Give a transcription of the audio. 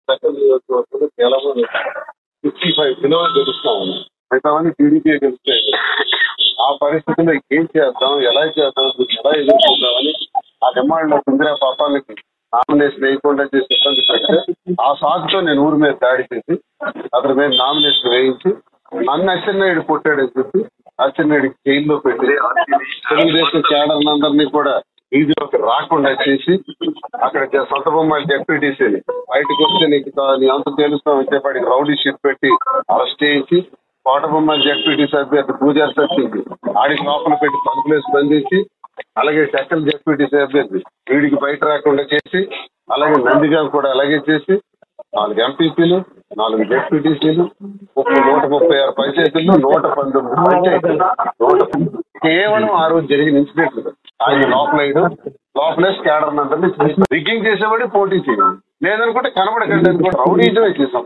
second నియోజకవర్గంలో కేవలం fifty five kilo గెలుస్తా ఉన్నాం మిగతావన్నీ టీడీపీ గెలుస్తాయి ఆ పరిస్థితుల్లో ఏం చేద్దాం ఎలా చేద్దాం దీన్ని ఎలా ఎదుర్కొందామని ఆ డిమాండ్ ఇందిరా పాపాలకి నామినేషన్ వేయకుండా చేసి ఇబ్బంది పెడితే ఆ సాగుతో నేను ఊరి మీద దాడి చేసి అతని మీద నామినేషన్ వేయించి నన్ను అచ్చెన్నాయుడు కొట్టాడని చెప్పి అచ్చెన్నాయుడికి జైల్లో పెట్టి తెలుగుదేశం క్యాడర్ అందరినీ కూడా వీధిలోకి రాకుండా చేసి అక్కడ జ- సొంత బొమ్మాయి జెడ్పీటీసీని బయటకు వస్తే నీకు తా- నీ అంత తెలుస్తామని చెప్పి రౌడీ షీట్ పెట్టి అరెస్ట్ చేయించి కోట బొమ్మాయి జెడ్పీటీసీ అభ్యర్థి పూజారి సత్యంకి ఆడికి లోపల పెట్టి తలుపులేసి బంధించి అలాగే టెక్కల్ జెడ్పీటీసీ అభ్యర్థి వీడికి బయట రాకుండా చేసి అలాగే నందిగా కూడా అలాగే చేసి నాలుగు ఎంపీపీలు నాలుగు జెడ్పీటీసీలు ఒక నూట ముప్పై ఆరు పంచాయతీల్లో నూట పంతొమ్మిది పంచాయతీలు నూట కేవలం ఆ రోజు జరిగిన ఇన్సిడెంట్లు ఆయన లోపల వేయడం లోపలే స్కాడర్ అందరినీ రిగ్గింగ్ చేసేవాడి పోటీ చేయాలి లేదనుకుంటే కనబడకండి అనుకుంటే రౌడీజమే చేసాం